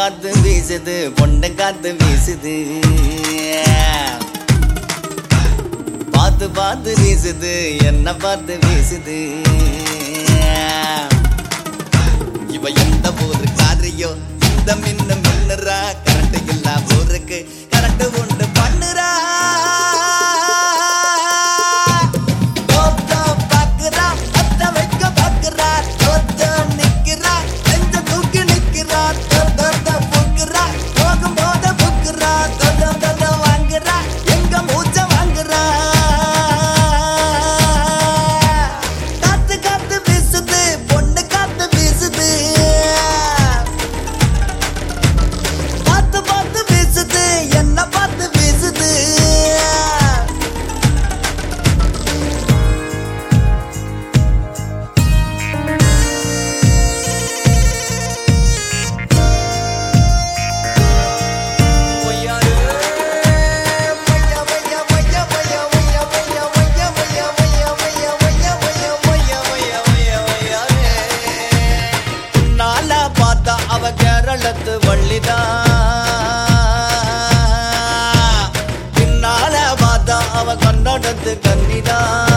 காத்து வீசுது பொண்ணு காத்து வீசுது பார்த்து பார்த்து வீசுது என்ன பார்த்து வீசுது இவ எந்த ஊரு காரியோ இந்த மின்னு மின்னுறா கரண்ட் இல்லா ஊருக்கு கரண்ட் உண்டு பண்ணுறா தோத்தோ பாக்குறா, அத்த வைக்க பாக்குறா, தோத்தோ நிக்கிறா, நெஞ்ச தூக்கி நிக்கிறா, தோ, தோ, தோ புக்குறா, போகும்போது புக்குறா, தோ, தோ, தோ, தோ வாங்குறா, எங்க மூச்ச வாங்குறா. காத்து காத்து வீசுது, பொண்ணு காத்து வீசுது. பார்த்து பார்த்து வீசுது, என்ன பார்த்து வீசுது நாளா பார்த்தா அவ கேரளத்து வள்ளிதான் பின்னால பார்த்தா அவ கன்னடத்து கன்னிதான்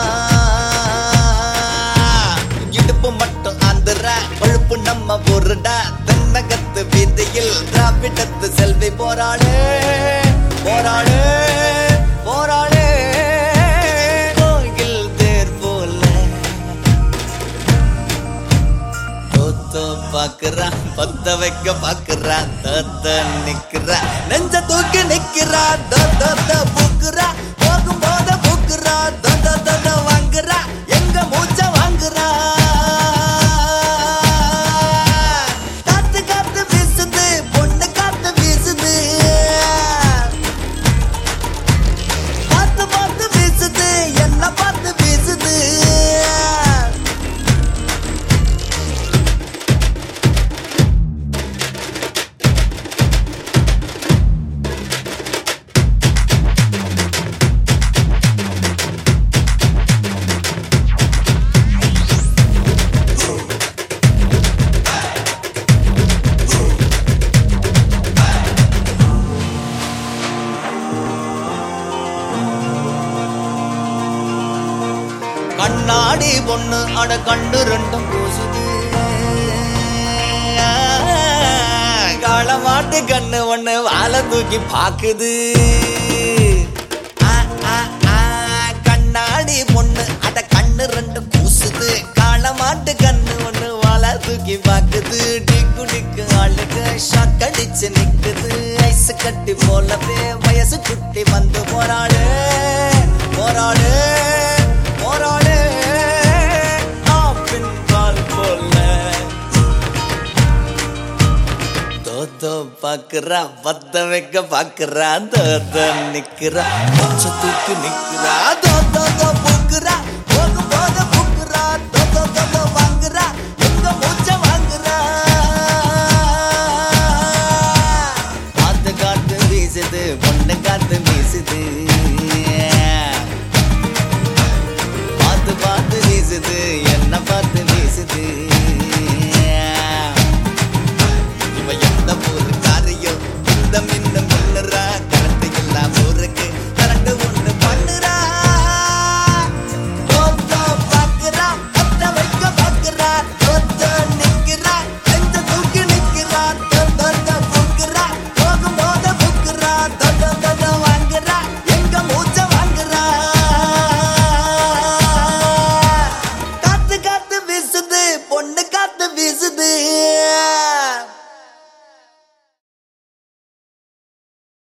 இடுப்பு மட்டும் ஆந்திர கொழுப்பு நம்ம பொருடா தென்னகத்து வீதியில் திராவிடத்து செல்வி போராளே போராளே போராளே கோயில் தேர் போல தோத்தோ பாக்குறா பத்த வைக்க பாக்குறா தத்த நிக்கிறா நெஞ்ச தூக்கி நிக்கிறா தத்த பூக்குறா போகும் போத பூக்குறா தத்த தத்த வாங்குறா எங்க மூச்ச வாங்குறா காத்து காத்து வீசுது பொண்ணு காத்து வீசுது பார்த்து பார்த்து வீசுது என்ன பார்த்து வீசுது கண்ணாடி பொண்ணு அட கண்டு ரெண்டும் பூசுது களமாட்டு கண்ணு ஒண்ணு வாழை தூக்கி பாக்குது ஆ, ஆ, ஆ, கண்ணாடி பொண்ணு அட கண்ணு ரெண்டும் பூசுது களமாட்டு கண்ணு ஒண்ணு வாழை தூக்கி பாக்குது டிக்கு டிக்கு ஆளுக்கு ஷாக் அடிச்சு நிக்குது ஐஸ் கட்டி போலவே வயசு குட்டி வந்து போராடு போராடு போராடு ஆப்பின் பால் போல தோத்தோ பாக்குறா பத்த வைக்க பாக்குறா தோத்த நிக்கிறா பச்சை தூக்கி நிக்கிறா தோத்தோ தோ பூக்குறா போகும் போத பூக்குறா தோத்தோ தோ வாங்குறா எங்க மூச்ச வாங்குறா காத்து காத்து வீசுது பொண்ணு காத்து வீசுது பார்த்து பார்த்து வீசுது என்ன பார்த்து வீசுது